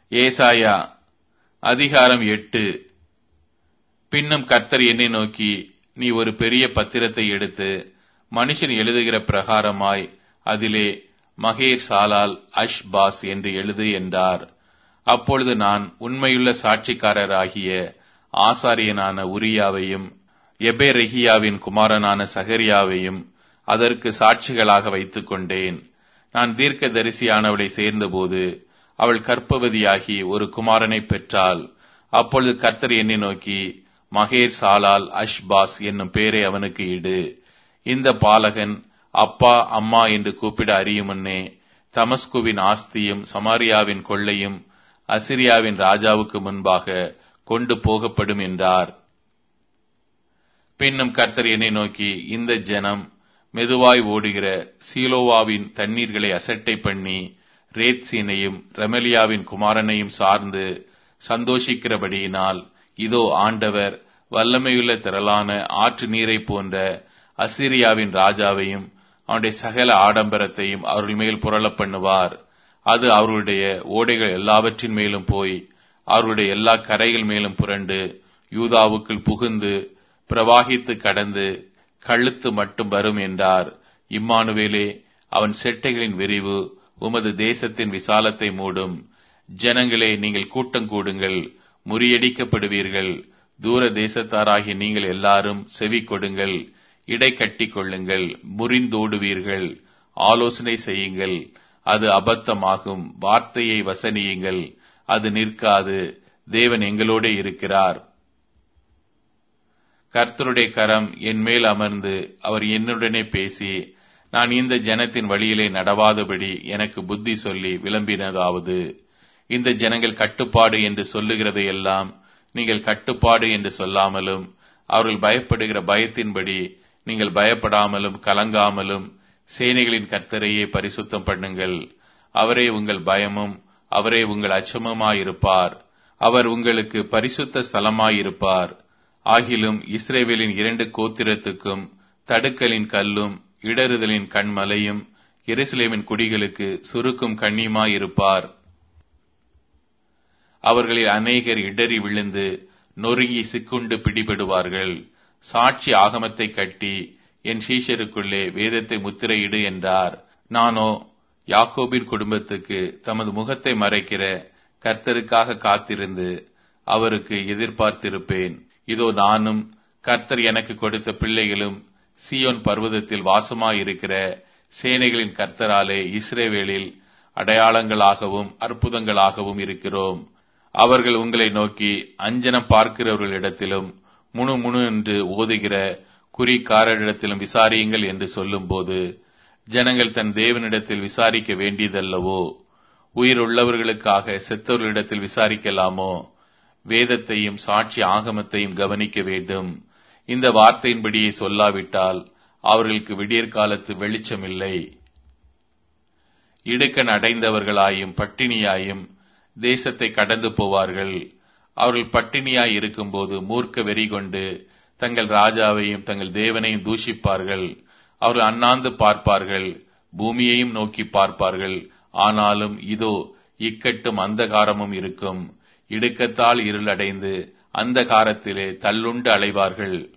ஏசாயா அதிகாரம் எட்டு பின்னும் கர்த்தர் என்னை நோக்கி நீ ஒரு பெரிய பத்திரத்தை எடுத்து மனுஷன் எழுதுகிற பிரகாரமாய் அதிலே மகேர் சாலால் அஷ் பாஸ் என்று எழுது என்றார் அப்பொழுது நான் உண்மையுள்ள சாட்சிக்காரராகிய ஆசாரியனான உரியாவையும் எபேரெகியாவின் குமாரனான சகரியாவையும் அதற்கு சாட்சிகளாக வைத்துக் கொண்டேன் நான் தீர்க்க தரிசியானவளை சேர்ந்தபோது அவள் கற்பவதியாகி ஒரு குமாரனை பெற்றாள் அப்பொழுது கர்த்தர் என்னை நோக்கி மகேர் சாலால் அஷ்பாஸ் என்னும் பேரை அவனுக்கு இடு இந்த பாலகன் அப்பா அம்மா என்று கூப்பிட அறியுமுன்னே தமஸ்குவின் ஆஸ்தியும் சமாரியாவின் கொள்ளையும் அசிரியாவின் ராஜாவுக்கு முன்பாக கொண்டு போகப்படும் என்றார் பின்னும் கர்த்தர் என்னை நோக்கி இந்த ஜனம் மெதுவாய் ஓடுகிற சீலோவாவின் தண்ணீர்களை அசட்டை பண்ணி ரேத்சீனையும் ரெமலியாவின் குமாரனையும் சார்ந்து சந்தோஷிக்கிறபடியினால் இதோ ஆண்டவர் வல்லமையுள்ள திரளான ஆற்று நீரை போன்ற அசிரியாவின் ராஜாவையும் அவனுடைய சகல ஆடம்பரத்தையும் அவர்கள் மேல் புரள பண்ணுவார் அது அவர்களுடைய ஓடைகள் எல்லாவற்றின் மேலும் போய் அவர்களுடைய எல்லா கரைகள் மேலும் புரண்டு யூதாவுக்குள் புகுந்து பிரவாகித்து கடந்து கழுத்து மட்டும் வரும் என்றார் இம்மானுவேலே அவன் செட்டைகளின் விரிவு உமது தேசத்தின் விசாலத்தை மூடும் ஜனங்களே நீங்கள் கூட்டம் கூடுங்கள் முறியடிக்கப்படுவீர்கள் தூர தேசத்தாராகிய நீங்கள் எல்லாரும் செவி கொடுங்கள் இடை கட்டி கொள்ளுங்கள் முறிந்தோடுவீர்கள் ஆலோசனை செய்யுங்கள் அது அபத்தமாகும் வார்த்தையை வசனியுங்கள் அது நிற்காது தேவன் எங்களோட இருக்கிறார் கர்த்தருடைய கரம் என் மேல் அமர்ந்து அவர் என்னுடனே பேசி நான் இந்த ஜனத்தின் வழியிலே நடவாதபடி எனக்கு புத்தி சொல்லி விளம்பினதாவது இந்த ஜனங்கள் கட்டுப்பாடு என்று சொல்லுகிறதையெல்லாம் நீங்கள் கட்டுப்பாடு என்று சொல்லாமலும் அவர்கள் பயப்படுகிற பயத்தின்படி நீங்கள் பயப்படாமலும் கலங்காமலும் சேனைகளின் கர்த்தரையே பரிசுத்தம் பண்ணுங்கள் அவரே உங்கள் பயமும் அவரே உங்கள் அச்சமுமாயிருப்பார் அவர் உங்களுக்கு பரிசுத்த ஸ்தலமாயிருப்பார் ஆகிலும் இஸ்ரேவேலின் இரண்டு கோத்திரத்துக்கும் தடுக்கலின் கல்லும் இடறுதலின் கண்மலையும் எருசலேமின் குடிகளுக்கு சுருக்கும் கண்ணியுமாயிருப்பார் அவர்களில் அநேகர் இடறி விழுந்து நொறுங்கி சிக்குண்டு பிடிபடுவார்கள் சாட்சி ஆகமத்தை கட்டி என் சீஷருக்குள்ளே வேதத்தை முத்திரையிடு என்றார் நானோ யாக்கோபின் குடும்பத்துக்கு தமது முகத்தை மறைக்கிற கர்த்தருக்காக காத்திருந்து அவருக்கு எதிர்பார்த்திருப்பேன் இதோ நானும் கர்த்தர் எனக்கு கொடுத்த பிள்ளைகளும் சியோன் பர்வதத்தில் வாசமாயிருக்கிற சேனைகளின் கர்த்தராலே இஸ்ரேவேலில் அடையாளங்களாகவும் அற்புதங்களாகவும் இருக்கிறோம் அவர்கள் உங்களை நோக்கி அஞ்சனம் பார்க்கிறவர்களிடத்திலும் முணு முணு என்று ஓதுகிற குறிக்காரரிடத்திலும் விசாரியுங்கள் என்று சொல்லும்போது ஜனங்கள் தன் தேவனிடத்தில் விசாரிக்க வேண்டியதல்லவோ உயிர் உள்ளவர்களுக்காக செத்தவர்களிடத்தில் விசாரிக்கலாமோ வேதத்தையும் சாட்சி ஆகமத்தையும் கவனிக்க வேண்டும் இந்த வார்த்தையின்படியே சொல்லாவிட்டால் அவர்களுக்கு விடியற்காலத்து வெளிச்சமில்லை இடுக்கன் அடைந்தவர்களாயும் பட்டினியாயும் தேசத்தை கடந்து போவார்கள் அவர்கள் பட்டினியாய் இருக்கும்போது மூர்க்க வெறி கொண்டு தங்கள் ராஜாவையும் தங்கள் தேவனையும் தூஷிப்பார்கள் அவர்கள் அண்ணாந்து பார்ப்பார்கள் பூமியையும் நோக்கி பார்ப்பார்கள் ஆனாலும் இதோ இக்கட்டும் அந்தகாரமும் இருக்கும் இடுக்கத்தால் இருளடைந்து அந்த காரத்திலே தள்ளுண்டு அலைவார்கள்